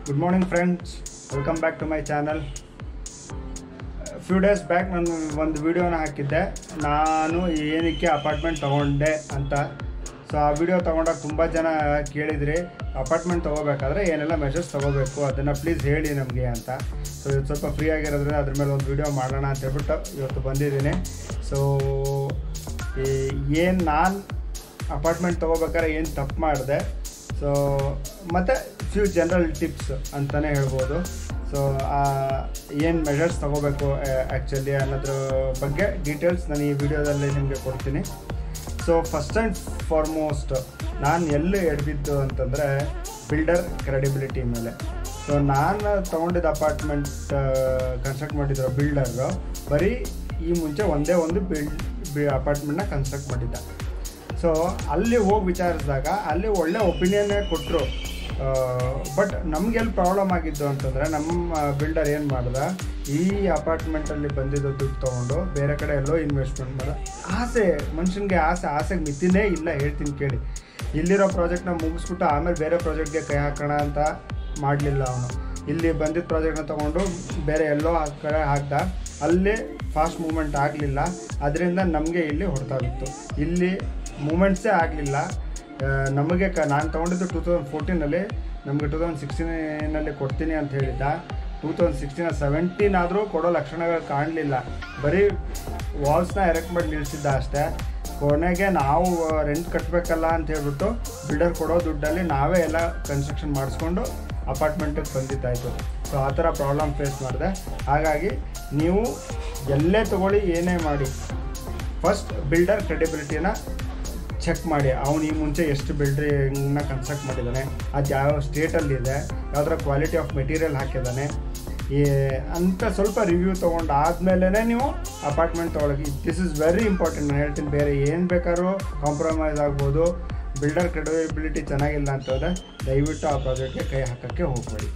Good morning friends welcome back to my channel few days back ನಾನು ಒಂದು ವಿಡಿಯೋನ ಹಾಕಿದ್ದೆ ನಾನು ಏನಕ್ಕೆ ಅಪಾರ್ಟ್ಮೆಂಟ್ ತೊಗೊಂಡೆ ಅಂತ ಸೊ ಆ ವಿಡಿಯೋ ತೊಗೊಂಡಾಗ ತುಂಬ ಜನ ಕೇಳಿದ್ರಿ ಅಪಾರ್ಟ್ಮೆಂಟ್ ತೊಗೋಬೇಕಾದ್ರೆ ಏನೆಲ್ಲ ಮೆಷರ್ಸ್ ತೊಗೋಬೇಕು ಅದನ್ನು ಪ್ಲೀಸ್ ಹೇಳಿ ನಮಗೆ ಅಂತ ಸೊ ಇದು ಸ್ವಲ್ಪ ಫ್ರೀ ಆಗಿರೋದ್ರಿಂದ ಅದ್ರ ಮೇಲೆ ಒಂದು ವಿಡಿಯೋ ಮಾಡೋಣ ಅಂತ ಹೇಳ್ಬಿಟ್ಟು ಇವತ್ತು ಬಂದಿದ್ದೀನಿ ಸೊ ಏನು ನಾನು ಅಪಾರ್ಟ್ಮೆಂಟ್ ತೊಗೋಬೇಕಾದ್ರೆ ಏನು ತಪ್ಪು ಮಾಡಿದೆ ಸೊ ಮತ್ತು ಫ್ಯೂ ಜನರಲ್ ಟಿಪ್ಸ್ ಅಂತಲೇ ಹೇಳ್ಬೋದು ಸೊ ಏನು ಮೆಷರ್ಸ್ ತೊಗೋಬೇಕು ಆ್ಯಕ್ಚುಲಿ ಅನ್ನೋದ್ರ ಬಗ್ಗೆ ಡೀಟೇಲ್ಸ್ ನಾನು ಈ ವಿಡಿಯೋದಲ್ಲಿ ನಿಮಗೆ ಕೊಡ್ತೀನಿ ಸೊ ಫಸ್ಟ್ ಆ್ಯಂಡ್ ಫಾರ್ಮೋಸ್ಟ್ ನಾನು ಎಲ್ಲಿ ಎಡ್ಬಿದ್ದು ಅಂತಂದರೆ ಬಿಲ್ಡರ್ ಕ್ರೆಡಿಬಿಲಿಟಿ ಮೇಲೆ ಸೊ ನಾನು ತೊಗೊಂಡಿದ್ದ ಅಪಾರ್ಟ್ಮೆಂಟ್ ಕನ್ಸ್ಟ್ರಕ್ಟ್ ಮಾಡಿದ್ರು ಬಿಲ್ಡರು ಬರೀ ಈ ಮುಂಚೆ ಒಂದೇ ಒಂದು ಬಿಲ್ಡ್ ಬಿ ಅಪಾರ್ಟ್ಮೆಂಟ್ನ ಕನ್ಸ್ಟ್ರಕ್ಟ್ ಮಾಡಿದ್ದ ಸೊ ಅಲ್ಲಿ ಹೋಗಿ ವಿಚಾರಿಸಿದಾಗ ಅಲ್ಲಿ ಒಳ್ಳೆ ಒಪಿನಿಯನ್ನೇ ಕೊಟ್ಟರು ಬಟ್ ನಮಗೆಲ್ಲಿ ಪ್ರಾಬ್ಲಮ್ ಆಗಿದ್ದು ಅಂತಂದರೆ ನಮ್ಮ ಬಿಲ್ಡರ್ ಏನು ಮಾಡ್ದ ಈ ಅಪಾರ್ಟ್ಮೆಂಟಲ್ಲಿ ಬಂದಿದ್ದು ದುಡ್ಡು ತೊಗೊಂಡು ಬೇರೆ ಕಡೆ ಎಲ್ಲೋ ಇನ್ವೆಸ್ಟ್ಮೆಂಟ್ ಮಾಡ ಆಸೆ ಮನುಷ್ಯನಿಗೆ ಆಸೆ ಆಸೆಗೆ ಮಿತಿನೇ ಇಲ್ಲ ಹೇಳ್ತೀನಿ ಕೇಳಿ ಇಲ್ಲಿರೋ ಪ್ರಾಜೆಕ್ಟ್ನ ಮುಗಿಸ್ಬಿಟ್ಟು ಆಮೇಲೆ ಬೇರೆ ಪ್ರಾಜೆಕ್ಟ್ಗೆ ಕೈ ಹಾಕೋಣ ಅಂತ ಮಾಡಲಿಲ್ಲ ಅವನು ಇಲ್ಲಿ ಬಂದಿದ್ದ ಪ್ರಾಜೆಕ್ಟ್ನ ತೊಗೊಂಡು ಬೇರೆ ಎಲ್ಲೋ ಆ ಕಡೆ ಹಾಕ್ದ ಅಲ್ಲಿ ಫಾಸ್ಟ್ ಮೂಮೆಂಟ್ ಆಗಲಿಲ್ಲ ಅದರಿಂದ ನಮಗೆ ಇಲ್ಲಿ ಹೊಡ್ತಾ ಬಿತ್ತು ಇಲ್ಲಿ ಮೂಮೆಂಟ್ಸೇ ಆಗಲಿಲ್ಲ ನಮಗೆ ಕ ನಾನು ತೊಗೊಂಡಿದ್ದು ಟೂ ತೌಸಂಡ್ ಫೋರ್ಟೀನಲ್ಲಿ ನಮಗೆ ಟೂ ತೌಸಂಡ್ ಸಿಕ್ಸ್ಟೀನಲ್ಲಿ ಕೊಡ್ತೀನಿ ಅಂತ ಹೇಳಿದ್ದ ಟೂ ತೌಸಂಡ್ ಸಿಕ್ಸ್ಟೀನ್ ಸೆವೆಂಟೀನ್ ಆದರೂ ಕೊಡೋ ಲಕ್ಷಣಗಳು ಕಾಣಲಿಲ್ಲ ಬರೀ ವಾಲ್ಸ್ನ ಎರೆಕ್ಟ್ ಮಾಡಿ ನಿಲ್ಲಿಸಿದ್ದ ಅಷ್ಟೇ ಕೊನೆಗೆ ನಾವು ರೆಂಟ್ ಕಟ್ಟಬೇಕಲ್ಲ ಅಂತ ಹೇಳ್ಬಿಟ್ಟು ಬಿಲ್ಡರ್ ಕೊಡೋ ದುಡ್ಡಲ್ಲಿ ನಾವೇ ಎಲ್ಲ ಕನ್ಸ್ಟ್ರಕ್ಷನ್ ಮಾಡಿಸ್ಕೊಂಡು ಅಪಾರ್ಟ್ಮೆಂಟಿಗೆ ಬಂದಿದ್ದಾಯಿತು ಸೊ ಆ ಥರ ಪ್ರಾಬ್ಲಮ್ ಫೇಸ್ ಮಾಡಿದೆ ಹಾಗಾಗಿ ನೀವು ಎಲ್ಲೇ ತೊಗೊಳ್ಳಿ ಏನೇ ಮಾಡಿ ಫಸ್ಟ್ ಬಿಲ್ಡರ್ ಕ್ರೆಡಿಬಿಲಿಟಿನ ಚೆಕ್ ಮಾಡಿ ಅವನು ಈ ಮುಂಚೆ ಎಷ್ಟು ಬಿಲ್ಡ್ರಿಂಗ್ನ ಕನ್ಸ್ಟ್ರಕ್ಟ್ ಮಾಡಿದ್ದಾನೆ ಅದು ಯಾವ ಸ್ಟೇಟಲ್ಲಿದೆ ಯಾವ್ದಾರ ಕ್ವಾಲಿಟಿ ಆಫ್ ಮೆಟೀರಿಯಲ್ ಹಾಕಿದ್ದಾನೆ ಈ ಅಂತ ಸ್ವಲ್ಪ ರಿವ್ಯೂ ತೊಗೊಂಡು ಆದಮೇಲೆ ನೀವು ಅಪಾರ್ಟ್ಮೆಂಟ್ ತೊಗೊಳಕ್ಕೆ ದಿಸ್ ಇಸ್ ವೆರಿ ಇಂಪಾರ್ಟೆಂಟ್ ನಾನು ಹೇಳ್ತೀನಿ ಬೇರೆ ಏನು ಬೇಕಾದ್ರೂ ಕಾಂಪ್ರಮೈಸ್ ಆಗ್ಬೋದು ಬಿಲ್ಡರ್ ಕ್ರೆಡಿಬಿಲಿಟಿ ಚೆನ್ನಾಗಿಲ್ಲ ಅಂತಂದರೆ ದಯವಿಟ್ಟು ಆ ಪ್ರಾಜೆಕ್ಟ್ಗೆ ಕೈ ಹಾಕೋಕ್ಕೆ ಹೋಗಬೇಡಿ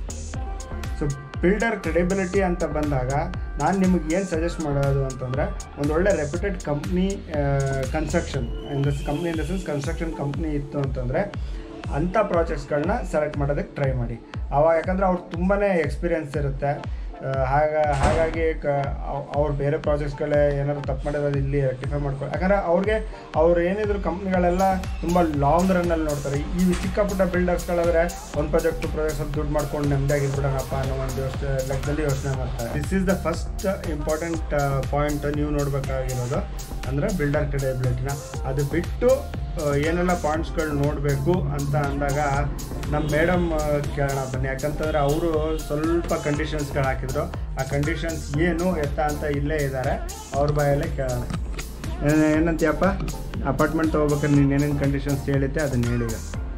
ಸೊ ಬಿಲ್ಡರ್ ಕ್ರೆಡಿಬಿಲಿಟಿ ಅಂತ ಬಂದಾಗ ನಾನು ನಿಮಗೆ ಏನು ಸಜೆಸ್ಟ್ ಮಾಡೋದು ಅಂತಂದರೆ ಒಂದು ಒಳ್ಳೆ reputed company construction in the company in the sense construction company ಇತ್ತು ಅಂತಂದರೆ ಅಂಥ ಪ್ರಾಜೆಕ್ಟ್ಸ್ಗಳನ್ನ ಸೆಲೆಕ್ಟ್ ಮಾಡೋದಕ್ಕೆ ಟ್ರೈ ಮಾಡಿ ಅವಾಗ ಯಾಕಂದರೆ ಅವ್ರು ತುಂಬಾ ಎಕ್ಸ್ಪೀರಿಯನ್ಸ್ ಇರುತ್ತೆ ಹಾಗ ಹಾಗಾಗಿ ಕ ಅವ್ರು ಬೇರೆ ಪ್ರಾಜೆಕ್ಟ್ಸ್ಗಳೇ ಏನಾದ್ರು ತಪ್ಪು ಮಾಡಿರೋದು ಇಲ್ಲಿ ರೆಕ್ಟಿಫೈ ಮಾಡ್ಕೊ ಯಾಕಂದರೆ ಅವ್ರಿಗೆ ಅವ್ರು ಏನಿದ್ರು ಕಂಪ್ನಿಗಳೆಲ್ಲ ತುಂಬ ಲಾಂಗ್ ರನ್ನಲ್ಲಿ ನೋಡ್ತಾರೆ ಈ ಚಿಕ್ಕ ಪುಟ್ಟ ಬಿಲ್ಡರ್ಸ್ಗಳಾದರೆ ಒಂದು ಪ್ರಾಜೆಕ್ಟ್ ಟು ಪ್ರಾಜೆಕ್ಟ್ ಸ್ವಲ್ಪ ದುಡ್ಡು ಮಾಡ್ಕೊಂಡು ನೆಮ್ಮದಿಯಾಗಿರ್ಬಿಡೋಣಪ್ಪ ಅನ್ನೋ ಒಂದು ಯೋಚನೆ ಲೆಕ್ಕದಲ್ಲಿ ಯೋಚನೆ ಮಾಡ್ತಾರೆ this is the first important point ನೀವು ನೋಡಬೇಕಾಗಿರೋದು ಅಂದರೆ ಬಿಲ್ಡರ್ ಕ್ರೆಡಿಬಿಲಿಟಿನ ಅದು ಬಿಟ್ಟು ಏನೆಲ್ಲ ಪಾಯಿಂಟ್ಸ್ಗಳು ನೋಡಬೇಕು ಅಂತ ಅಂದಾಗ ನಮ್ಮ ಮೇಡಮ್ ಕೇಳೋಣ ಬನ್ನಿ ಯಾಕಂತಂದರೆ ಅವರು ಸ್ವಲ್ಪ ಕಂಡೀಷನ್ಸ್ಗಳು ಹಾಕಿದ್ರು ಆ ಕಂಡೀಷನ್ಸ್ ಏನು ಎತ್ತ ಅಂತ ಇಲ್ಲೇ ಇದ್ದಾರೆ ಅವ್ರ ಬಾಯಲ್ಲೇ ಕೇಳೋಣ ಏನಂತೀಯಪ್ಪ ಅಪಾರ್ಟ್ಮೆಂಟ್ ತೊಗೋಬೇಕಾದ್ರೆ ನೀನು ಏನೇನು ಕಂಡೀಷನ್ಸ್ ಹೇಳಿದ್ದೆ ಅದನ್ನ ಹೇಳಿ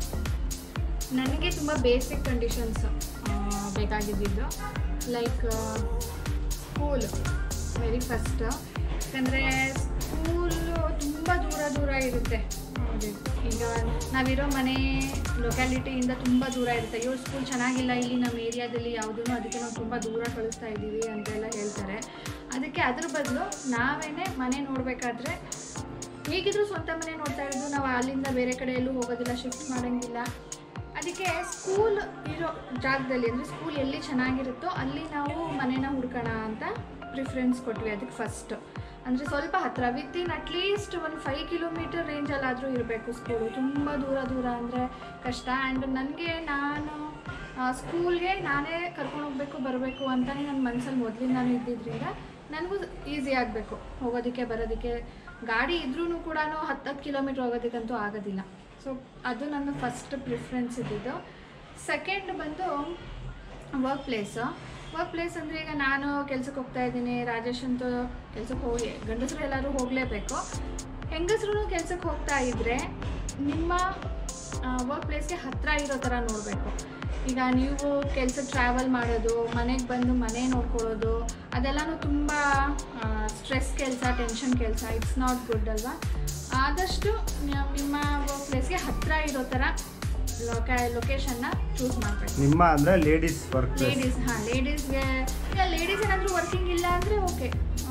ನನಗೆ ತುಂಬ ಬೇಸಿಕ್ ಕಂಡೀಷನ್ಸ್ ಬೇಕಾಗಿದ್ದಿದ್ದು ಲೈಕ್ ಸ್ಕೂಲ್ ವೆರಿ ಫಸ್ಟ್ ಯಾಕಂದರೆ ಸ್ಕೂಲು ತುಂಬ ದೂರ ದೂರ ಇರುತ್ತೆ ಈಗ ನಾವಿರೋ ಮನೆ ಲೊಕ್ಯಾಲಿಟಿಯಿಂದ ತುಂಬ ದೂರ ಇರುತ್ತೆ ಅಯ್ಯೋ ಸ್ಕೂಲ್ ಚೆನ್ನಾಗಿಲ್ಲ ಇಲ್ಲಿ ನಮ್ಮ ಏರಿಯಾದಲ್ಲಿ ಯಾವುದೂ ಅದಕ್ಕೆ ನಾವು ತುಂಬ ದೂರ ಕಳಿಸ್ತಾ ಇದ್ದೀವಿ ಅಂತೆಲ್ಲ ಹೇಳ್ತಾರೆ ಅದಕ್ಕೆ ಅದ್ರ ಬದಲು ನಾವೇನೇ ಮನೆ ನೋಡಬೇಕಾದ್ರೆ ಹೇಗಿದ್ರು ಸ್ವಂತ ಮನೆ ನೋಡ್ತಾ ಇರೋದು ನಾವು ಅಲ್ಲಿಂದ ಬೇರೆ ಕಡೆ ಎಲ್ಲೂ ಹೋಗೋದಿಲ್ಲ ಶಿಫ್ಟ್ ಮಾಡೋಂಗಿಲ್ಲ ಅದಕ್ಕೆ ಸ್ಕೂಲ್ ಇರೋ ಜಾಗದಲ್ಲಿ ಅಂದರೆ ಸ್ಕೂಲ್ ಎಲ್ಲಿ ಚೆನ್ನಾಗಿರುತ್ತೋ ಅಲ್ಲಿ ನಾವು ಮನೇನ ಹುಡ್ಕೋಣ ಅಂತ ಪ್ರಿಫರೆನ್ಸ್ ಕೊಟ್ವಿ ಅದಕ್ಕೆ ಫಸ್ಟ್ ಅಂದರೆ ಸ್ವಲ್ಪ ಹತ್ತಿರ ವಿತಿನ್ ಅಟ್ಲೀಸ್ಟ್ ಒಂದು ಫೈವ್ ಕಿಲೋಮೀಟರ್ ರೇಂಜಲ್ಲಾದರೂ ಇರಬೇಕು ಸ್ಕೂಲು ತುಂಬ ದೂರ ದೂರ ಅಂದರೆ ಕಷ್ಟ ಆ್ಯಂಡ್ ನನಗೆ ನಾನು ಸ್ಕೂಲ್ಗೆ ನಾನೇ ಕರ್ಕೊಂಡು ಹೋಗಬೇಕು ಬರಬೇಕು ಅಂತಲೇ ನನ್ನ ಮನಸ್ಸಲ್ಲಿ ಮೊದಲಿಂದಾನು ಇದ್ದಿದ್ದರಿಂದ ನನಗೂ ಈಸಿ ಆಗಬೇಕು ಹೋಗೋದಕ್ಕೆ ಬರೋದಕ್ಕೆ ಗಾಡಿ ಇದ್ರೂ ಕೂಡ ಹತ್ತತ್ತು ಕಿಲೋಮೀಟ್ರ್ ಹೋಗೋದಕ್ಕಂತೂ ಆಗೋದಿಲ್ಲ ಸೊ ಅದು ನನ್ನ ಫಸ್ಟ್ ಪ್ರಿಫರೆನ್ಸ್ ಇದ್ದಿದ್ದು ಸೆಕೆಂಡ್ ಬಂದು ವರ್ಕ್ ಪ್ಲೇಸು ವರ್ಕ್ ಪ್ಲೇಸ್ ಅಂದರೆ ಈಗ ನಾನು ಕೆಲ್ಸಕ್ಕೆ ಹೋಗ್ತಾ ಇದ್ದೀನಿ ರಾಜೇಶ್ ಅಂತೂ ಕೆಲ್ಸಕ್ಕೆ ಹೋಗಿ ಗಂಡಸರು ಎಲ್ಲರೂ ಹೋಗಲೇಬೇಕು ಹೆಂಗಸರು ಕೆಲ್ಸಕ್ಕೆ ಹೋಗ್ತಾ ಇದ್ದರೆ ನಿಮ್ಮ ವರ್ಕ್ ಪ್ಲೇಸ್ಗೆ ಹತ್ತಿರ ಇರೋ ಥರ ನೋಡಬೇಕು ಈಗ ನೀವು ಕೆಲಸಕ್ಕೆ ಟ್ರಾವೆಲ್ ಮಾಡೋದು ಮನೆಗೆ ಬಂದು ಮನೆ ನೋಡ್ಕೊಳ್ಳೋದು ಅದೆಲ್ಲನೂ ತುಂಬ ಸ್ಟ್ರೆಸ್ ಕೆಲಸ ಟೆನ್ಷನ್ ಕೆಲಸ ಇಟ್ಸ್ ನಾಟ್ ಗುಡ್ ಅಲ್ವಾ ಆದಷ್ಟು ನಿಮ್ಮ ವರ್ಕ್ ಪ್ಲೇಸ್ಗೆ ಹತ್ತಿರ ಇರೋ ಥರ ಲೊಕ ಲೊಕೇಶನ್ನ ಚೂಸ್ ಮಾಡಬೇಕು ನಿಮ್ಮ ಅಂದರೆ ಲೇಡೀಸ್ ವರ್ಕ್ ಲೇಡೀಸ್ ಹಾಂ ಲೇಡೀಸ್ಗೆ ಈಗ ಲೇಡೀಸ್ ಏನಾದರೂ ವರ್ಕಿಂಗ್ ಇಲ್ಲ ಅಂದರೆ ಓಕೆ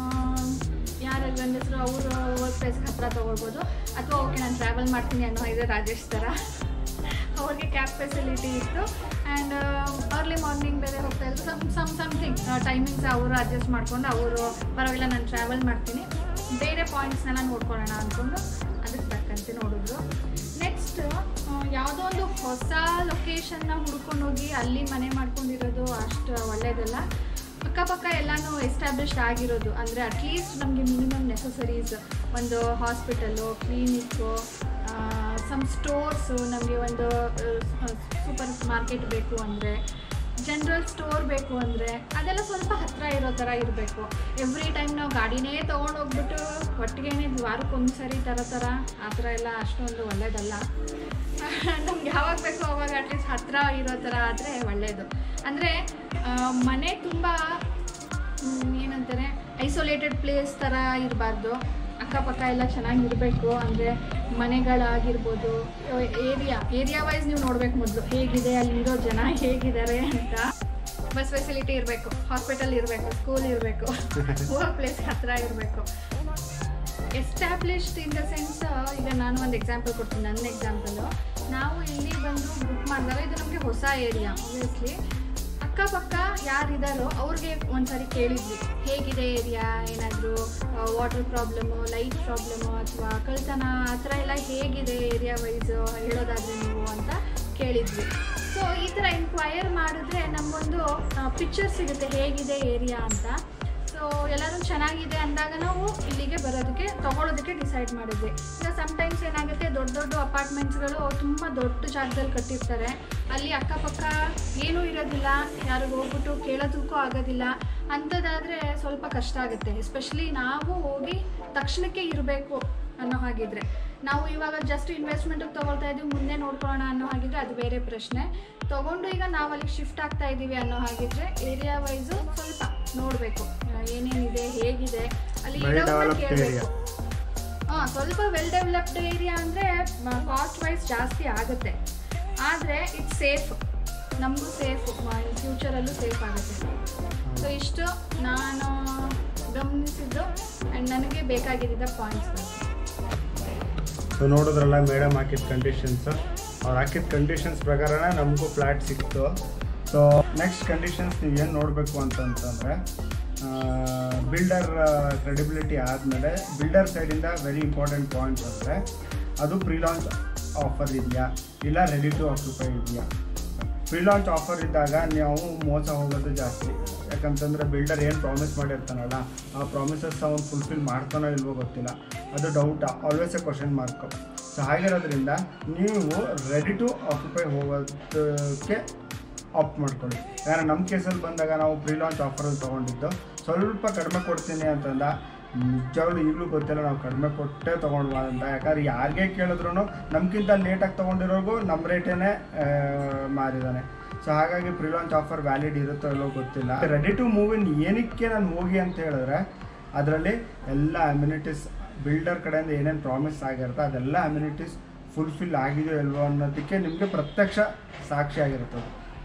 ಯಾರ ಗಂಡಸರು ಅವರು ವರ್ಕ್ ಪ್ಲೇಸ್ಗೆ ಹತ್ರ ತೊಗೊಳ್ಬೋದು ಅಥವಾ ಓಕೆ ನಾನು ಟ್ರಾವೆಲ್ ಮಾಡ್ತೀನಿ ಅನ್ನೋ ಇದೆ ರಾಜೇಶ್ ಥರ ಅವ್ರಿಗೆ ಕ್ಯಾಬ್ ಫೆಸಿಲಿಟಿ ಇತ್ತು ಆ್ಯಂಡ್ ಅರ್ಲಿ ಮಾರ್ನಿಂಗ್ ಟೈಮಿಂಗ್ಸ್ ಅವರು ಅಡ್ಜಸ್ಟ್ ಮಾಡ್ಕೊಂಡು ಅವರು ಪರವಾಗಿಲ್ಲ ನಾನು ಟ್ರಾವೆಲ್ ಮಾಡ್ತೀನಿ ಬೇರೆ ಪಾಯಿಂಟ್ಸ್ನೆಲ್ಲ ನೋಡ್ಕೊಳ್ಳೋಣ ಅಂದ್ಕೊಂಡು ಅದಕ್ಕೆ ತಕ್ಕಂತೆ ನೋಡಿದ್ರು ನೆಕ್ಸ್ಟ್ ಯಾವುದೋ ಒಂದು ಹೊಸ ಲೊಕೇಶನ್ನ ಹುಡ್ಕೊಂಡು ಹೋಗಿ ಅಲ್ಲಿ ಮನೆ ಮಾಡ್ಕೊಂಡಿರೋದು ಅಷ್ಟು ಒಳ್ಳೇದಲ್ಲ ಅಕ್ಕಪಕ್ಕ ಎಲ್ಲಾನು ಎಸ್ಟಾಬ್ಲಿಷ್ಡ್ ಆಗಿರೋದು ಅಂದರೆ ಅಟ್ಲೀಸ್ಟ್ ನಮಗೆ ಮಿನಿಮಮ್ ನೆಸಸರೀಸ್ ಒಂದು ಹಾಸ್ಪಿಟಲು ಕ್ಲಿನಿಕ್ಕು ಸಮ್ ಸ್ಟೋರ್ಸು ನಮಗೆ ಒಂದು ಸೂಪರ್ ಮಾರ್ಕೆಟ್ ಬೇಕು ಅಂದರೆ ಜನರಲ್ ಸ್ಟೋರ್ ಬೇಕು ಅಂದರೆ ಅದೆಲ್ಲ ಸ್ವಲ್ಪ ಹತ್ತಿರ ಇರೋ ಥರ ಇರಬೇಕು ಎವ್ರಿ ಟೈಮ್ ನಾವು ಗಾಡಿನೇ ತೊಗೊಂಡು ಹೋಗ್ಬಿಟ್ಟು ಒಟ್ಟಿಗೆನೇ ವಾರಕ್ಕೊಂದು ಸರಿ ಥರ ಥರ ಆ ಥರ ಎಲ್ಲ ಅಷ್ಟೊಂದು ಒಳ್ಳೇದಲ್ಲ ನಮ್ಗೆ ಯಾವಾಗ ಬೇಕೋ ಅವಾಗ ಅಟ್ಲೀಸ್ಟ್ ಹತ್ತಿರ ಇರೋ ಥರ ಆದರೆ ಒಳ್ಳೆಯದು ಅಂದರೆ ಮನೆ ತುಂಬ ಮ್, ಏನಂತಾರೆ ಐಸೋಲೇಟೆಡ್ ಪ್ಲೇಸ್ ಥರ ಇರಬಾರ್ದು ಅಕ್ಕಪಕ್ಕ ಎಲ್ಲ ಚೆನ್ನಾಗಿರಬೇಕು ಅಂದರೆ ಮನೆಗಳಾಗಿರ್ಬೋದು ಏರಿಯಾ ಏರಿಯಾ ವೈಸ್ ನೀವು ನೋಡ್ಬೇಕು ಮೊದಲು ಹೇಗಿದೆ ಅಲ್ಲಿರೋ ಜನ ಹೇಗಿದ್ದಾರೆ ಅಂತ ಬಸ್ ಫೆಸಿಲಿಟಿ ಇರಬೇಕು ಹಾಸ್ಪಿಟಲ್ ಇರಬೇಕು ಸ್ಕೂಲ್ ಇರಬೇಕು ವರ್ಕ್ ಪ್ಲೇಸ್ ಹತ್ತಿರ ಇರಬೇಕು ಎಸ್ಟಾಬ್ಲಿಷ್ಡ್ ಇನ್ ದ ಸೆನ್ಸ್ ಈಗ ನಾನು ಒಂದು ಎಕ್ಸಾಂಪಲ್ ಕೊಡ್ತೀನಿ ನನ್ನ ಎಕ್ಸಾಂಪಲು ನಾವು ಇಲ್ಲಿ ಬಂದು ಬುಕ್ ಮಾಡಿದಾಗ ಇದು ನಮಗೆ ಹೊಸ ಏರಿಯಾ ಆಬ್ವಿಯಸ್ಲಿ ಅಕ್ಕಪಕ್ಕ ಯಾರಿದ್ದಾರೋ ಅವ್ರಿಗೆ ಒಂದ್ಸರಿ ಕೇಳಿದ್ವಿ ಹೇಗಿದೆ ಏರಿಯಾ ಏನಾದರೂ ವಾಟರ್ ಪ್ರಾಬ್ಲಮ್ಮು ಲೈಟ್ ಪ್ರಾಬ್ಲಮ್ಮು ಅಥವಾ ಕಳ್ತನ ಆ ಥರ ಎಲ್ಲ ಹೇಗಿದೆ ಏರಿಯಾ ವೈಸ್ ಹೇಳೋದಾದ್ರೆ ನೀವು ಅಂತ ಕೇಳಿದ್ವಿ ಸೊ ಈ ಥರ ಇನ್ಕ್ವೈರ್ ಮಾಡಿದ್ರೆ ನಮಗೊಂದು ಪಿಕ್ಚರ್ ಸಿಗುತ್ತೆ ಹೇಗಿದೆ ಏರಿಯಾ ಅಂತ ಸೊ ಎಲ್ಲರೂ ಚೆನ್ನಾಗಿದೆ ಅಂದಾಗ ನಾವು ಇಲ್ಲಿಗೆ ಬರೋದಕ್ಕೆ ತಗೊಳ್ಳೋದಕ್ಕೆ ಡಿಸೈಡ್ ಮಾಡಿದ್ವಿ ಈಗ ಸಮ್ಟೈಮ್ಸ್ ಏನಾಗುತ್ತೆ ದೊಡ್ಡ ದೊಡ್ಡ ಅಪಾರ್ಟ್ಮೆಂಟ್ಸ್ಗಳು ತುಂಬ ದೊಡ್ಡ ಜಾಗದಲ್ಲಿ ಕಟ್ಟಿರ್ತಾರೆ ಅಲ್ಲಿ ಅಕ್ಕಪಕ್ಕ ಏನೂ ಇರೋದಿಲ್ಲ ಯಾರಿಗೂ ಹೋಗ್ಬಿಟ್ಟು ಕೇಳೋದಕ್ಕೂ ಆಗೋದಿಲ್ಲ ಅಂಥದ್ದಾದರೆ ಸ್ವಲ್ಪ ಕಷ್ಟ ಆಗುತ್ತೆ ಎಸ್ಪೆಷಲಿ ನಾವು ಹೋಗಿ ತಕ್ಷಣಕ್ಕೆ ಇರಬೇಕು ಅನ್ನೋ ಹಾಗಿದ್ರೆ ನಾವು ಇವಾಗ ಜಸ್ಟ್ ಇನ್ವೆಸ್ಟ್ಮೆಂಟಿಗೆ ತೊಗೊಳ್ತಾ ಇದ್ದೀವಿ ಮುಂದೆ ನೋಡ್ಕೊಳ್ಳೋಣ ಅನ್ನೋ ಹಾಗಿದ್ರೆ ಅದು ಬೇರೆ ಪ್ರಶ್ನೆ ತೊಗೊಂಡು ಈಗ ನಾವು ಅಲ್ಲಿಗೆ ಶಿಫ್ಟ್ ಆಗ್ತಾ ಇದ್ದೀವಿ ಅನ್ನೋ ಹಾಗಿದ್ರೆ ಏರಿಯಾ ವೈಸು ಸ್ವಲ್ಪ ನೋಡಬೇಕು ಏನೇನಿದೆ ಹೇಗಿದೆ ಅಲ್ಲಿ Well developed area. ಹಾಂ ಸ್ವಲ್ಪ ವೆಲ್ ಡೆವಲಪ್ಡ್ ಏರಿಯಾ ಅಂದರೆ ಕಾಸ್ಟ್ ವೈಸ್ ಜಾಸ್ತಿ ಆಗುತ್ತೆ ಆದರೆ ಇಟ್ಸ್ ಸೇಫ್ ನಮಗೂ ಸೇಫ್ ಫ್ಯೂಚರಲ್ಲೂ ಸೇಫ್ ಆಗುತ್ತೆ ಸೊ ಇಷ್ಟು ನಾನು ಗಮನಿಸಿದ್ದು ಆ್ಯಂಡ್ ನನಗೆ ಬೇಕಾಗಿದ್ದ ಪಾಯಿಂಟ್ಸ್ಗಳು ಸೊ ನೋಡಿದ್ರಲ್ಲ ಮೇಡಮ್ ಹಾಕಿದ ಕಂಡೀಷನ್ಸ್ ಅವ್ರು ಹಾಕಿದ ಕಂಡೀಷನ್ಸ್ ಪ್ರಕಾರನೇ ನಮಗೂ ಫ್ಲ್ಯಾಟ್ ಸಿಕ್ತು ಸೊ ನೆಕ್ಸ್ಟ್ ಕಂಡೀಷನ್ಸ್ ನೀವು ಏನು ನೋಡಬೇಕು ಅಂತಂತಂದರೆ ಬಿಲ್ಡರ್ ಕ್ರೆಡಿಬಿಲಿಟಿ ಆದಮೇಲೆ ಬಿಲ್ಡರ್ ಸೈಡಿಂದ ವೆರಿ ಇಂಪಾರ್ಟೆಂಟ್ ಪಾಯಿಂಟ್ಸ್ ಅಂದರೆ ಅದು ಪ್ರೀ ಲಾಂಚ್ ಆಫರ್ ಇದೆಯಾ ಇಲ್ಲ ರೆಡಿ ಟು ಆಕ್ಯುಪೈ ಇದೆಯಾ ಪ್ರೀ ಲಾಂಚ್ ಆಫರ್ ಇದ್ದಾಗ ನಾವು ಮೋಸ ಹೋಗೋದು ಜಾಸ್ತಿ ಯಾಕಂತಂದರೆ ಬಿಲ್ಡರ್ ಏನು ಪ್ರಾಮಿಸ್ ಮಾಡಿರ್ತಾನಲ್ಲ ಆ ಪ್ರಾಮಿಸಸ್ ಅವ್ನು ಫುಲ್ಫಿಲ್ ಮಾಡ್ತಾನೋ ಇಲ್ವೋ ಗೊತ್ತಿಲ್ಲ ಅದು doubt always a question mark so ಹಾಗಿರೋದ್ರಿಂದ ನೀವು ರೆಡಿ ಟು ಆಕ್ಯುಪೈ ಹೋಗೋದಕ್ಕೆ ಆಪ್ಟ್ ಮಾಡ್ಕೊಳ್ಳಿ ಯಾಕಂದರೆ ನಮ್ಮ ಕೇಸಲ್ಲಿ ಬಂದಾಗ ನಾವು ಪ್ರೀ ಲಾಂಚ್ ಆಫರಲ್ಲಿ ತೊಗೊಂಡಿದ್ದು ಸ್ವಲ್ಪ ಕಡಿಮೆ ಕೊಡ್ತೀನಿ ಅಂತಂದ ನಿಜವಾಗ್ಲೂ ಈಗಲೂ ಗೊತ್ತಿಲ್ಲ ನಾವು ಕಡಿಮೆ ಕೊಟ್ಟೇ ತೊಗೊಂಡ್ವಾ ಅಂತ ಯಾಕಂದ್ರೆ ಯಾರಿಗೆ ಕೇಳಿದ್ರು ನಮ್ಗಿಂತ ಲೇಟಾಗಿ ತೊಗೊಂಡಿರೋರ್ಗೂ ನಮ್ಮ ರೇಟೇನೆ ಮಾರಿದ್ದಾನೆ ಸೊ ಹಾಗಾಗಿ ಪ್ರೀ ಲಾಂಚ್ ಆಫರ್ ವ್ಯಾಲಿಡ್ ಇರುತ್ತೋ ಇಲ್ಲೋ ಗೊತ್ತಿಲ್ಲ ರೆಡಿ ಟು ಮೂವ್ ಇನ್ ಏನಕ್ಕೆ ನಾನು ಹೋಗಿ ಅಂತ ಹೇಳಿದ್ರೆ ಅದರಲ್ಲಿ ಎಲ್ಲ ಅಮ್ಯುನಿಟೀಸ್ ಬಿಲ್ಡರ್ ಕಡೆಯಿಂದ ಏನೇನು ಪ್ರಾಮಿಸ್ ಆಗಿರುತ್ತೆ ಅದೆಲ್ಲ ಅಮ್ಯುನಿಟೀಸ್ ಫುಲ್ಫಿಲ್ ಆಗಿದೆಯೋ ಇಲ್ವೋ ಅನ್ನೋದಕ್ಕೆ ನಿಮಗೆ ಪ್ರತ್ಯಕ್ಷ ಸಾಕ್ಷಿ ಆಗಿರ್ತದೆ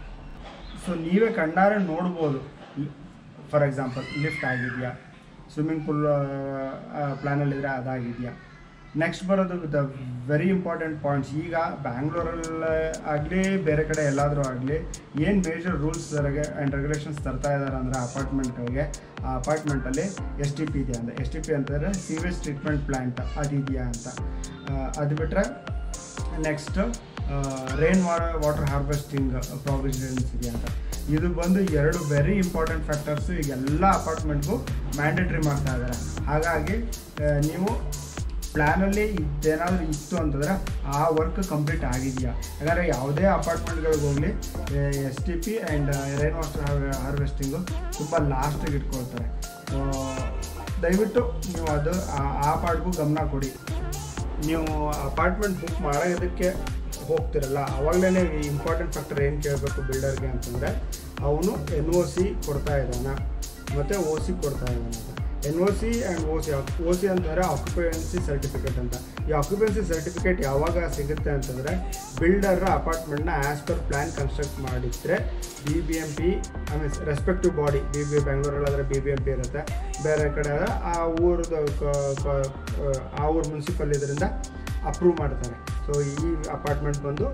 ಸೊ ನೀವೇ ಕಣ್ಣಾರೆ ನೋಡ್ಬೋದು ಫಾರ್ ಎಕ್ಸಾಂಪಲ್ ಲಿಫ್ಟ್ ಆಗಿದೆಯಾ ಸ್ವಿಮ್ಮಿಂಗ್ ಪೂಲ್ ಪ್ಲ್ಯಾನಲ್ಲಿದ್ದರೆ ಅದಾಗಿದೆಯಾ ನೆಕ್ಸ್ಟ್ ಬರೋದು ದ ವೆರಿ ಇಂಪಾರ್ಟೆಂಟ್ ಪಾಯಿಂಟ್ಸ್ ಈಗ ಬ್ಯಾಂಗ್ಳೂರಲ್ಲಿ ಆಗಲಿ ಬೇರೆ ಕಡೆ ಎಲ್ಲಾದರೂ ಆಗಲಿ ಏನು ಮೇಜರ್ ರೂಲ್ಸ್ ಆ್ಯಂಡ್ ರೆಗ್ಯುಲೇಷನ್ಸ್ ತರ್ತಾ ಇದ್ದಾರೆ ಅಂದರೆ ಅಪಾರ್ಟ್ಮೆಂಟ್ಗಳಿಗೆ ಆ ಅಪಾರ್ಟ್ಮೆಂಟಲ್ಲಿ ಎಸ್ ಟಿ ಪಿ ಇದೆ ಅಂತ ಎಸ್ ಟಿ ಪಿ ಅಂತಂದರೆ ಸೀವೇಜ್ ಟ್ರೀಟ್ಮೆಂಟ್ ಪ್ಲ್ಯಾಂಟ್ ಅದಿದೆಯಾ ಅಂತ ಆ, ಅದು ಬಿಟ್ಟರೆ next rain water harvesting provisions ಇದೆ ಅಂತ ಇದು ಬಂದು ಎರಡು ವೆರಿ ಇಂಪಾರ್ಟೆಂಟ್ ಫ್ಯಾಕ್ಟರ್ಸು ಈಗ ಎಲ್ಲ ಅಪಾರ್ಟ್ಮೆಂಟ್ಗೂ ಮ್ಯಾಂಡೇಟ್ರಿ ಮಾಡ್ತಾ ಇದ್ದಾರೆ ಹಾಗಾಗಿ ಆ, ನೀವು ಪ್ಲ್ಯಾನಲ್ಲಿ ಇದೇನಾದರೂ ಇತ್ತು ಅಂತಂದರೆ ಆ ವರ್ಕ್ ಕಂಪ್ಲೀಟ್ ಆಗಿದೆಯಾ ಯಾಕಂದರೆ ಯಾವುದೇ ಅಪಾರ್ಟ್ಮೆಂಟ್ಗಳಿಗೆ ಹೋಗಲಿ S T P and rain water harvesting ತುಂಬ ಲಾಸ್ಟಿಗೆ ಇಟ್ಕೊಳ್ತಾರೆ ಸೊ ದಯವಿಟ್ಟು ನೀವು ಅದು ಆ- ಆ ಪಾರ್ಟ್ಗೂ ಗಮನ ಕೊಡಿ ನೀವು ಅಪಾರ್ಟ್ಮೆಂಟ್ ಬುಕ್ ಮಾಡೋದಕ್ಕೆ ಹೋಗ್ತಿರಲ್ಲ ಅವಾಗಲೇ ಇಂಪಾರ್ಟೆಂಟ್ ಫ್ಯಾಕ್ಟರ್ ಏನು ಕೇಳಬೇಕು ಬಿಲ್ಡರ್ಗೆ ಅಂತಂದರೆ ಅವನು ಎನ್ ಒ ಸಿ ಕೊಡ್ತಾ ಇದ್ದಾನ ಮತ್ತು ಓ ಸಿ ಕೊಡ್ತಾ ಇದ್ದಾನೆ ಅಂತ N O C and O C O C ಅಂತಂದರೆ ಆಕ್ಯುಪೆನ್ಸಿ ಸರ್ಟಿಫಿಕೇಟ್ ಅಂತ ಈ ಆಕ್ಯುಪೆನ್ಸಿ ಸರ್ಟಿಫಿಕೇಟ್ ಯಾವಾಗ ಸಿಗುತ್ತೆ ಅಂತಂದರೆ ಬಿಲ್ಡರ್ ಅಪಾರ್ಟ್ಮೆಂಟ್ನ ಆ್ಯಸ್ ಪರ್ ಪ್ಲ್ಯಾನ್ ಕನ್ಸ್ಟ್ರಕ್ಟ್ ಮಾಡಿದರೆ B B M P I means respective body B B ಬೆಂಗಳೂರಲ್ಲಾದರೆ ಬಿ ಬಿ ಎಮ್ ಪಿ ಇರುತ್ತೆ ಬೇರೆ ಕಡೆ ಆದರೆ ಆ ಊರದ್ದು ಕ- ಕ- ಆ ಊರು ಮುನ್ಸಿಪಲ್ ಇದರಿಂದ ಅಪ್ರೂವ್ ಮಾಡ್ತಾರೆ ಸೊ ಈ ಅಪಾರ್ಟ್ಮೆಂಟ್ ಬಂದು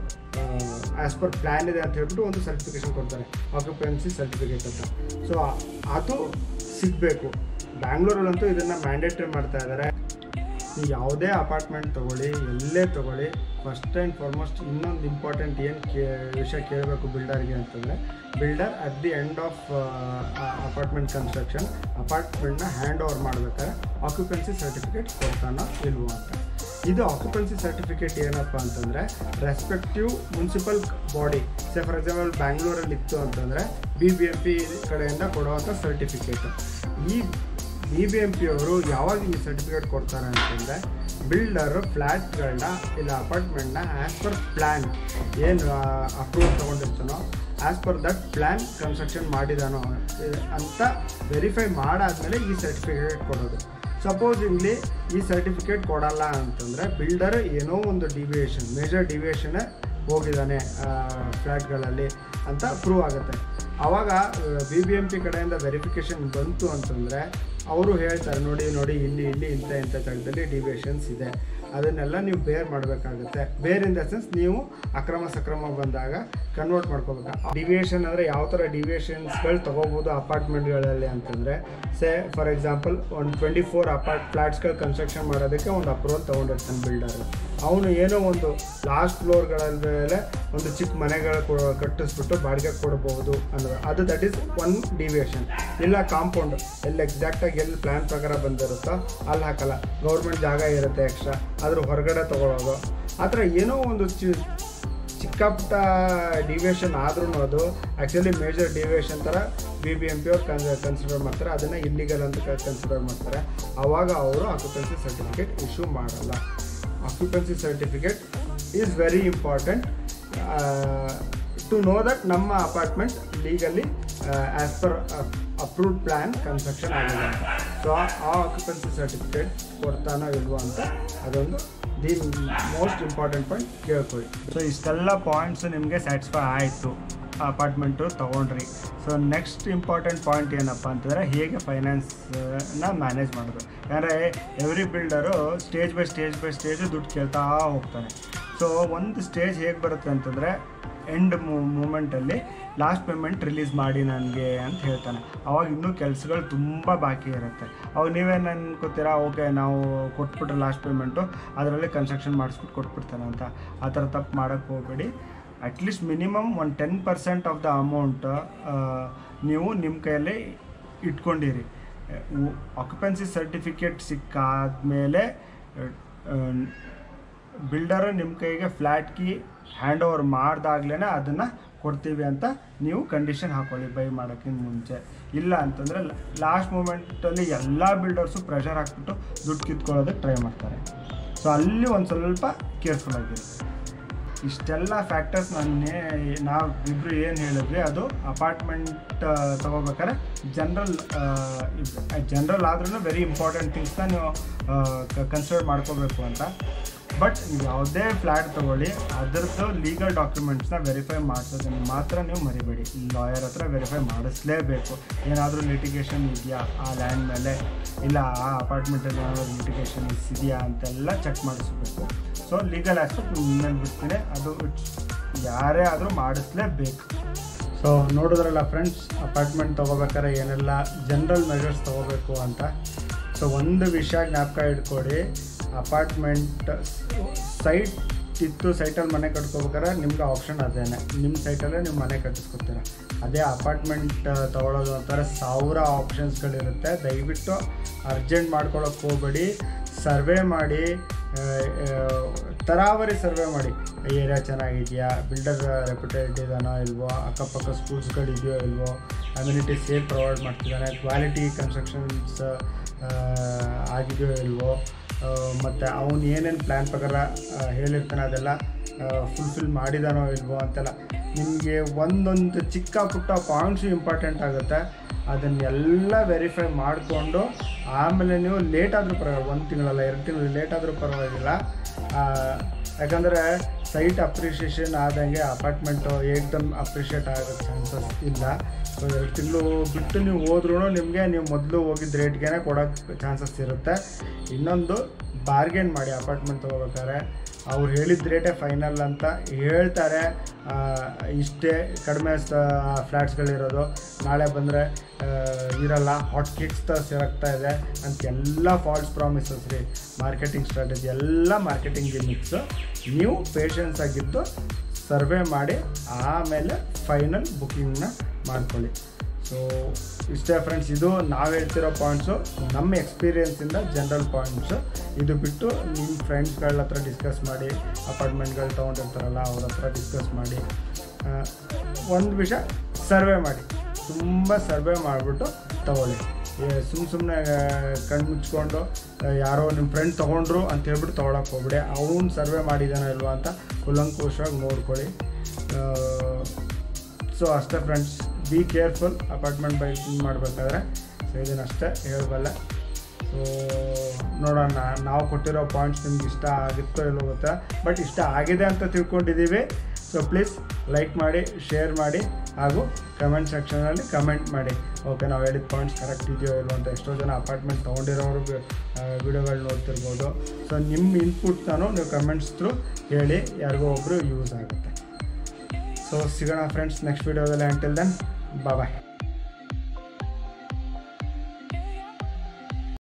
ಆ್ಯಸ್ ಪರ್ ಪ್ಲ್ಯಾನ್ ಇದೆ ಅಂತ ಹೇಳ್ಬಿಟ್ಟು ಒಂದು ಸರ್ಟಿಫಿಕೇಶನ್ ಕೊಡ್ತಾರೆ ಆಕ್ಯುಪೆನ್ಸಿ ಸರ್ಟಿಫಿಕೇಟ್ ಅಂತ ಸೊ ಅದು ಸಿಗಬೇಕು ಬ್ಯಾಂಗ್ಳೂರಲ್ಲಂತೂ ಇದನ್ನು ಮ್ಯಾಂಡೇಟ್ರಿ ಮಾಡ್ತಾ ಇದ್ದಾರೆ ನೀವು ಯಾವುದೇ ಅಪಾರ್ಟ್ಮೆಂಟ್ ತೊಗೊಳ್ಳಿ ಎಲ್ಲೇ ತೊಗೊಳ್ಳಿ ಫಸ್ಟ್ ಆ್ಯಂಡ್ ಫಾರ್ಮೋಸ್ಟ್ ಇನ್ನೊಂದು ಇಂಪಾರ್ಟೆಂಟ್ ಏನು ಕೇ ವಿಷಯ ಕೇಳಬೇಕು ಬಿಲ್ಡರ್ಗೆ ಅಂತಂದರೆ builder at the end of apartment construction ಅಪಾರ್ಟ್ಮೆಂಟ್ನ ಹ್ಯಾಂಡ್ ಓವರ್ ಮಾಡಬೇಕಾದ್ರೆ ಆಕ್ಯುಪೆನ್ಸಿ ಸರ್ಟಿಫಿಕೇಟ್ ಕೊಡ್ತಾನೋ ಇಲ್ವೋ ಅಂತ ಇದು ಆಕ್ಯುಪೆನ್ಸಿ ಸರ್ಟಿಫಿಕೇಟ್ ಏನಪ್ಪ ಅಂತಂದರೆ respective municipal body say for example ಬ್ಯಾಂಗ್ಳೂರಲ್ಲಿ ಇತ್ತು ಅಂತಂದರೆ ಬಿ ಬಿ ಎಂ ಪಿ ಕಡೆಯಿಂದ ಕೊಡುವಂಥ ಸರ್ಟಿಫಿಕೇಟ್ ಈ ಬಿ ಬಿ ಎಂ ಪಿ ಅವರು ಯಾವಾಗ ಈ ಸರ್ಟಿಫಿಕೇಟ್ ಕೊಡ್ತಾರೆ ಅಂತಂದರೆ ಬಿಲ್ಡರು ಫ್ಲ್ಯಾಟ್ಗಳನ್ನ ಇಲ್ಲ ಅಪಾರ್ಟ್ಮೆಂಟ್ನ ಆ್ಯಸ್ ಪರ್ ಪ್ಲ್ಯಾನ್ ಏನು ಅಪ್ರೂವಲ್ ತೊಗೊಂಡಿರ್ತಾನೋ as per that plan construction ಮಾಡಿದಾನೋ ಇ- ಅಂತ ವೆರಿಫೈ ಮಾಡಾದ್ಮೇಲೆ ಈ ಸರ್ಟಿಫಿಕೇಟ್ ಕೊಡೋದು ಸಪೋಸಿಂಗ್ಲಿ ಈ ಸರ್ಟಿಫಿಕೇಟ್ ಕೊಡಲ್ಲ ಅಂತಂದರೆ ಬಿಲ್ಡರ್ ಏನೋ ಒಂದು ಡಿವಿಯೇಷನ್ ಮೇಜರ್ ಡಿವಿಯೇಷನ್ ಹೋಗಿದ್ದಾನೆ ಫ್ಲ್ಯಾಟ್ಗಳಲ್ಲಿ ಅಂತ ಪ್ರೂವ್ ಆಗುತ್ತೆ ಆವಾಗ ಬಿ ಬಿ ಎಂ ಪಿ ಕಡೆಯಿಂದ ವೆರಿಫಿಕೇಷನ್ ಬಂತು ಅಂತಂದರೆ ಅವರು ಹೇಳ್ತಾರೆ ನೋಡಿ ನೋಡಿ ಇಲ್ಲಿ ಇಲ್ಲಿ ಇಂಥ ಇಂಥ ಜಾಗದಲ್ಲಿ ಡಿವಿಯೇಷನ್ಸ್ ಇದೆ ಅದನ್ನೆಲ್ಲ ನೀವು ಬೇರ್ ಮಾಡಬೇಕಾಗುತ್ತೆ ಬೇರ್ ಇನ್ ದ ಸೆನ್ಸ್ ನೀವು ಅಕ್ರಮ ಸಕ್ರಮ ಬಂದಾಗ ಕನ್ವರ್ಟ್ ಮಾಡ್ಕೋಬೇಕು ಡಿವಿಯೇಷನ್ ಅಂದರೆ ಯಾವ ಥರ ಡಿವಿಯೇಷನ್ಸ್ಗಳು ತೊಗೋಬೋದು ಅಪಾರ್ಟ್ಮೆಂಟ್ಗಳಲ್ಲಿ ಅಂತಂದರೆ ಸೇ ಫಾರ್ ಎಕ್ಸಾಂಪಲ್ ಒಂದು ಟ್ವೆಂಟಿ ಫೋರ್ ಅಪಾರ್ಟ್ ಫ್ಲ್ಯಾಟ್ಸ್ಗಳು ಕನ್ಸ್ಟ್ರಕ್ಷನ್ ಮಾಡೋದಕ್ಕೆ ಒಂದು ಅಪ್ರೂವಲ್ ತೊಗೊಂಡಿರ್ತಾನೆ ಬಿಲ್ಡರ್ ಅವನು ಏನೋ ಒಂದು ಲಾಸ್ಟ್ ಫ್ಲೋರ್ಗಳ ಮೇಲೆ ಒಂದು ಚಿಕ್ಕ ಮನೆಗಳು ಕೊ- ಕಟ್ಟಿಸ್ಬಿಟ್ಟು ಬಾಡಿಗೆ ಕೊಡಬಹುದು ಅನ್ನೋದು ಅದು ದಟ್ ಈಸ್ ಒನ್ ಡಿವಿಯೇಷನ್ ಇಲ್ಲ ಕಾಂಪೌಂಡ್ ಎಲ್ಲಿ ಎಕ್ಸಾಕ್ಟಾಗಿ ಎಲ್ಲಿ ಪ್ಲ್ಯಾನ್ ಪ್ರಕಾರ ಬಂದಿರುತ್ತೋ ಅಲ್ಲಿ ಹಾಕಲ್ಲ ಗೌರ್ಮೆಂಟ್ ಜಾಗ ಇರುತ್ತೆ ಎಕ್ಸ್ಟ್ರಾ ಅದ್ರ ಹೊರಗಡೆ ತೊಗೊಳೋದು ಆ ಥರ ಏನೋ ಒಂದು ಚಿ ಚಿಕ್ಕ ಪುಟ್ಟ ಡಿವಿಯೇಷನ್ ಆದ್ರೂ ಅದು ಆ್ಯಕ್ಚುಲಿ ಮೇಜರ್ ಡಿವಿಯೇಷನ್ ಥರ ಬಿ ಬಿ ಎಂ ಪಿ ಅವ್ರು ಕನ್ ಕನ್ಸಿಡರ್ ಮಾಡ್ತಾರೆ ಅದನ್ನು ಇಲ್ಲಿಗಲ್ ಅಂತ ಕನ್ಸಿಡರ್ ಮಾಡ್ತಾರೆ ಆವಾಗ ಅವರು ಆಕ್ಯುಪೆನ್ಸಿ ಸರ್ಟಿಫಿಕೇಟ್ ಇಶ್ಯೂ ಮಾಡಲ್ಲ occupancy certificate is very important to know that ನಮ್ಮ apartment legally as per approved plan construction ಆಗಿದೆ ಅಂತ ಸೊ ಆ ಆಕ್ಯುಪೆನ್ಸಿ ಸರ್ಟಿಫಿಕೇಟ್ ಕೊಡ್ತಾನೋ ಇಲ್ವೋ ಅಂತ ಅದೊಂದು ದಿ ಮೋಸ್ಟ್ ಇಂಪಾರ್ಟೆಂಟ್ ಪಾಯಿಂಟ್ ಕೇಳ್ಕೊಳ್ಳಿ ಸೊ ಇಷ್ಟೆಲ್ಲ ಪಾಯಿಂಟ್ಸ್ ನಿಮಗೆ ಸ್ಯಾಟಿಸ್ಫೈ ಆಯಿತು ಅಪಾರ್ಟ್ಮೆಂಟು ತೊಗೊಂಡ್ರಿ ಸೊ ನೆಕ್ಸ್ಟ್ ಇಂಪಾರ್ಟೆಂಟ್ ಪಾಯಿಂಟ್ ಏನಪ್ಪ ಅಂತಂದರೆ ಹೇಗೆ ಫೈನಾನ್ಸ್ನ ಮ್ಯಾನೇಜ್ ಮಾಡೋದು ಯಾಕಂದರೆ every builder stage by stage by stage ದುಡ್ಡು ಕೇಳ್ತಾ ಹೋಗ್ತಾನೆ ಸೊ ಒಂದು ಸ್ಟೇಜ್ ಹೇಗೆ ಬರುತ್ತೆ ಅಂತಂದರೆ ಎಂಡ್ ಮೂಮೆಂಟಲ್ಲಿ ಲಾಸ್ಟ್ ಪೇಮೆಂಟ್ ರಿಲೀಸ್ ಮಾಡಿ ನನಗೆ ಅಂತ ಹೇಳ್ತಾನೆ ಅವಾಗ ಇನ್ನೂ ಕೆಲಸಗಳು ತುಂಬ ಬಾಕಿ ಇರುತ್ತೆ ಅವಾಗ ನೀವೇನು ಅನ್ಕೋತೀರಾ ಓಕೆ ನಾವು ಕೊಟ್ಬಿಟ್ರೆ ಲಾಸ್ಟ್ ಪೇಮೆಂಟು ಅದರಲ್ಲಿ ಕನ್ಸ್ಟ್ರಕ್ಷನ್ ಮಾಡಿಸ್ಬಿಟ್ಟು ಕೊಟ್ಬಿಡ್ತಾನೆ ಅಂತ ಆ ಥರ ತಪ್ಪು ಮಾಡೋಕ್ಕೆ ಹೋಗಬೇಡಿ ಅಟ್ಲೀಸ್ಟ್ ಮಿನಿಮಮ್ ಒಂದು ten percent of the amount ನೀವು ನಿಮ್ಮ ಕೈಯಲ್ಲಿ ಇಟ್ಕೊಂಡಿರಿ ಆಕ್ಯುಪೆನ್ಸಿ ಸರ್ಟಿಫಿಕೇಟ್ ಸಿಕ್ಕಾದ್ಮೇಲೆ ಬಿಲ್ಡರು ನಿಮ್ಮ ಕೈಗೆ ಫ್ಲ್ಯಾಟ್ ಕೀ ಹ್ಯಾಂಡ್ ಓವರ್ ಮಾಡ್ದಾಗ್ಲೇ ಅದನ್ನು ಕೊಡ್ತೀವಿ ಅಂತ ನೀವು ಕಂಡೀಷನ್ ಹಾಕೊಳ್ಳಿ ಬೈ ಮಾಡೋಕ್ಕಿಂತ ಮುಂಚೆ ಇಲ್ಲ ಅಂತಂದರೆ ಲಾಸ್ಟ್ ಮೂಮೆಂಟಲ್ಲಿ ಎಲ್ಲ ಬಿಲ್ಡರ್ಸು ಪ್ರೆಷರ್ ಹಾಕ್ಬಿಟ್ಟು ದುಡ್ಡು ಕಿತ್ಕೊಳ್ಳೋದಕ್ಕೆ ಟ್ರೈ ಮಾಡ್ತಾರೆ ಸೊ ಅಲ್ಲಿ ಒಂದು ಸ್ವಲ್ಪ ಕೇರ್ಫುಲ್ ಆಗಿರಿ ಇಷ್ಟೆಲ್ಲ ಫ್ಯಾಕ್ಟರ್ಸ್ ನಾನೇ ನಾವು ಇಬ್ಬರು ಏನು ಹೇಳಿದ್ವಿ ಅದು ಅಪಾರ್ಟ್ಮೆಂಟ್ ತೊಗೋಬೇಕಾದ್ರೆ ಜನ್ರಲ್ ಜನ್ರಲ್ ಆದ್ರೂ ವೆರಿ ಇಂಪಾರ್ಟೆಂಟ್ ಥಿಂಗ್ಸ್ನ ನೀವು ಕನ್ಸಿಡರ್ ಮಾಡ್ಕೋಬೇಕು ಅಂತ ಬಟ್ ನೀವು ಯಾವುದೇ ಫ್ಲ್ಯಾಟ್ ತೊಗೊಳ್ಳಿ ಅದರದ್ದು ಲೀಗಲ್ ಡಾಕ್ಯುಮೆಂಟ್ಸ್ನ ವೆರಿಫೈ ಮಾಡಿಸೋದನ್ನು ಮಾತ್ರ ನೀವು ಮರಿಬೇಡಿ ಲಾಯರ್ ಹತ್ರ ವೆರಿಫೈ ಮಾಡಿಸ್ಲೇಬೇಕು ಏನಾದರೂ ಲಿಟಿಗೇಷನ್ ಇದೆಯಾ ಆ ಲ್ಯಾಂಡ್ ಮೇಲೆ ಇಲ್ಲ ಆ ಅಪಾರ್ಟ್ಮೆಂಟಲ್ಲಿ ಏನಾದರೂ ಲಿಟಿಗೇಷನ್ ಇದೆಯಾ ಅಂತೆಲ್ಲ ಚೆಕ್ ಮಾಡಿಸ್ಬೇಕು ಸೊ ಲೀಗಲ್ ಆಸ್ಪೆಕ್ಟ್ ಮೇಲೆ ಬಿಡ್ತೀನಿ ಅದು ಯಾರೇ ಆದರೂ ಮಾಡಿಸ್ಲೇಬೇಕು ಸೊ ನೋಡಿದ್ರಲ್ಲ ಫ್ರೆಂಡ್ಸ್ ಅಪಾರ್ಟ್ಮೆಂಟ್ ತೊಗೋಬೇಕಾದ್ರೆ ಏನೆಲ್ಲ ಜನರಲ್ ಮೆಷರ್ಸ್ ತೊಗೋಬೇಕು ಅಂತ ಸೊ ಒಂದು ವಿಷಯ ಜ್ಞಾಪಕ ಇಟ್ಕೊಡಿ ಅಪಾರ್ಟ್ಮೆಂಟ್ ಸೈಟ್ ಇತ್ತು ಸೈಟಲ್ಲಿ ಮನೆ ಕಟ್ಕೋಬೇಕಾದ್ರೆ ನಿಮ್ಗೆ ಆಪ್ಷನ್ ಅದೇನೆ ನಿಮ್ಮ ಸೈಟಲ್ಲೇ ನೀವು ಮನೆ ಕಟ್ಟಿಸ್ಕೊತೀರ ಅದೇ ಅಪಾರ್ಟ್ಮೆಂಟ್ ತೊಗೊಳೋದು ಅಂತಾರೆ ಸಾವಿರ ಆಪ್ಷನ್ಸ್ಗಳಿರುತ್ತೆ ದಯವಿಟ್ಟು ಅರ್ಜೆಂಟ್ ಮಾಡ್ಕೊಳಕ್ಕೆ ಹೋಗ್ಬೇಡಿ ಸರ್ವೆ ಮಾಡಿ ಆ, ಆ, ತರಾವರಿ ಸರ್ವೆ ಮಾಡಿ ಏರಿಯಾ ಚೆನ್ನಾಗಿದೆಯಾ ಬಿಲ್ಡರ್ ರೆಪ್ಯುಟೇಡ್ ಇದಾನೋ ಇಲ್ವೋ ಅಕ್ಕಪಕ್ಕ ಸ್ಕೂಲ್ಸ್ಗಳಿದೆಯೋ ಇಲ್ವೋ ಅಮ್ಯುನಿಟೀಸ್ ಹೇಗೆ ಪ್ರೊವೈಡ್ ಮಾಡ್ತಿದ್ದಾನೆ ಕ್ವಾಲಿಟಿ ಕನ್ಸ್ಟ್ರಕ್ಷನ್ಸ್ ಆಗಿದೆಯೋ ಇಲ್ವೋ ಮತ್ತು ಅವನು ಏನೇನು ಪ್ಲ್ಯಾನ್ ಪ್ರಕಾರ ಆ, ಹೇಳಿರ್ತಾನೆ ಅದೆಲ್ಲ ಫುಲ್ಫಿಲ್ ಮಾಡಿದಾನೋ ಇಲ್ವೋ ಅಂತೆಲ್ಲ ನಿಮಗೆ ಒಂದೊಂದು ಚಿಕ್ಕ ಪುಟ್ಟ ಪಾಯಿಂಟ್ಸು ಇಂಪಾರ್ಟೆಂಟ್ ಆಗುತ್ತೆ ಅದನ್ನೆಲ್ಲ ವೆರಿಫೈ ಮಾಡಿಕೊಂಡು ಆಮೇಲೆ ನೀವು ಲೇಟ್ ಆದರೂ ಪರವಾಗಿಲ್ಲ ಒಂದು ತಿಂಗಳಲ್ಲ ಎರಡು ತಿಂಗಳು ಲೇಟ್ ಆದರೂ ಪರವಾಗಿಲ್ಲ ಆ, ಯಾಕಂದರೆ ಸೈಟ್ ಅಪ್ರಿಷಿಯೇಷನ್ ಆದಂಗೆ ಅಪಾರ್ಟ್ಮೆಂಟು ಏಕ್ದಮ್ ಅಪ್ರಿಷಿಯೇಟ್ ಆಗೋ ಚಾನ್ಸಸ್ ಇಲ್ಲ ಸೊ ಎರಡು ತಿಂಗಳು ಬಿಟ್ಟು ನೀವು ಹೋದ್ರೂ ನಿಮಗೆ ನೀವು ಮೊದಲು ಹೋಗಿದ್ದ ರೇಟ್ಗೆ ಕೊಡೋಕ್ಕೆ ಚಾನ್ಸಸ್ ಇರುತ್ತೆ ಇನ್ನೊಂದು ಬಾರ್ಗೇನ್ ಮಾಡಿ ಅಪಾರ್ಟ್ಮೆಂಟ್ ತೊಗೋಬೇಕಾದ್ರೆ ಅವ್ರು ಹೇಳಿದ ರೇಟೇ ಫೈನಲ್ ಅಂತ ಹೇಳ್ತಾರೆ ಆ, ಇಷ್ಟೇ ಕಡಿಮೆ ಫ್ಲ್ಯಾಟ್ಸ್ಗಳಿರೋದು ನಾಳೆ ಬಂದರೆ ಇರಲ್ಲ ಹಾಟ್ ಕಿಕ್ಸ್ ತ ಸಿರಗ್ತಾ ಇದೆ ಅಂತ ಎಲ್ಲ ಫಾಲ್ಸ್ ಪ್ರಾಮಿಸಸ್ ರೀ ಮಾರ್ಕೆಟಿಂಗ್ ಸ್ಟ್ರಾಟಜಿ ಎಲ್ಲ ಮಾರ್ಕೆಟಿಂಗ್ ಗಿಮಿಕ್ಸ್ ನೀವು ಪೇಷನ್ಸ್ ಆಗಿದ್ದು ಸರ್ವೆ ಮಾಡಿ ಆಮೇಲೆ ಫೈನಲ್ ಬುಕ್ಕಿಂಗ್ನ ಮಾಡ್ಕೊಳ್ಳಿ ಸೊ ಇಷ್ಟೇ ಫ್ರೆಂಡ್ಸ್ ಇದು ನಾವು ಹೇಳ್ತಿರೋ ಪಾಯಿಂಟ್ಸು ನಮ್ಮ ಎಕ್ಸ್ಪೀರಿಯೆನ್ಸಿಂದ ಜನರಲ್ ಪಾಯಿಂಟ್ಸು ಇದು ಬಿಟ್ಟು ನಿಮ್ಮ ಫ್ರೆಂಡ್ಸ್ಗಳ ಹತ್ರ ಡಿಸ್ಕಸ್ ಮಾಡಿ ಅಪಾರ್ಟ್ಮೆಂಟ್ಗಳು ತೊಗೊಂಡಿರ್ತಾರಲ್ಲ ಅವ್ರ ಹತ್ರ ಡಿಸ್ಕಸ್ ಮಾಡಿ ಒಂದು ವಿಷಯ ಸರ್ವೆ ಮಾಡಿ ತುಂಬ ಸರ್ವೆ ಮಾಡಿಬಿಟ್ಟು ತಗೊಳ್ಳಿ ಸುಮ್ಮ ಸುಮ್ಮನೆ ಕಣ್ಣು ಮುಚ್ಕೊಂಡು ಆ, ಯಾರೋ ನಿಮ್ಮ ಫ್ರೆಂಡ್ ತೊಗೊಂಡ್ರು ಅಂತ ಹೇಳ್ಬಿಟ್ಟು ತೊಗೊಳಕ್ಕೆ ಹೋಗ್ಬಿಡಿ ಅವ್ನು ಸರ್ವೆ ಮಾಡಿದಾನೋ ಇಲ್ವಾ ಅಂತ ಕೂಲಂಕುಷವಾಗಿ ನೋಡ್ಕೊಳ್ಳಿ ಸೊ ಅಷ್ಟೇ friends be careful apartment booking ಮಾಡಬೇಕಾದ್ರೆ ಸೊ ಇದನ್ನಷ್ಟೇ ಹೇಳಬಲ್ಲೆ ಸೊ ನೋಡೋಣ ನಾವು ಕೊಟ್ಟಿರೋ ಪಾಯಿಂಟ್ಸ್ ನಿಮ್ಗೆ ಇಷ್ಟ ಆಗುತ್ತೋ ಇಲ್ಲೋ ಗೊತ್ತಾ ಬಟ್ ಇಷ್ಟ ಆಗಿದೆ ಅಂತ ತಿಳ್ಕೊಂಡಿದ್ದೀವಿ ಸೊ ಪ್ಲೀಸ್ ಲೈಕ್ ಮಾಡಿ ಶೇರ್ ಮಾಡಿ ಹಾಗೂ ಕಮೆಂಟ್ ಸೆಕ್ಷನಲ್ಲಿ ಕಮೆಂಟ್ ಮಾಡಿ ಓಕೆ ನಾವು ಹೇಳಿದ ಪಾಯಿಂಟ್ಸ್ ಕರೆಕ್ಟ್ ಇದೆಯೋ ಇಲ್ವೋ ಅಂತ ಎಷ್ಟೋ ಜನ ಅಪಾರ್ಟ್ಮೆಂಟ್ ತೊಗೊಂಡಿರೋರು ವಿಡಿಯೋಗಳು ನೋಡ್ತಿರ್ಬೋದು ಸೊ ನಿಮ್ಮ ಇನ್ಪುಟ್ ನಾನು ನೀವು ಕಮೆಂಟ್ಸ್ ಥ್ರೂ ಹೇಳಿ ಯಾರಿಗೋ ಒಬ್ಬರು ಯೂಸ್ ಆಗುತ್ತೆ ಸೊ ಸಿಗೋಣ ಫ್ರೆಂಡ್ಸ್ ನೆಕ್ಸ್ಟ್ ವೀಡಿಯೋದಲ್ಲಿ ಅಂಟಿಲ್ ದೆನ್ ಬಾಯ್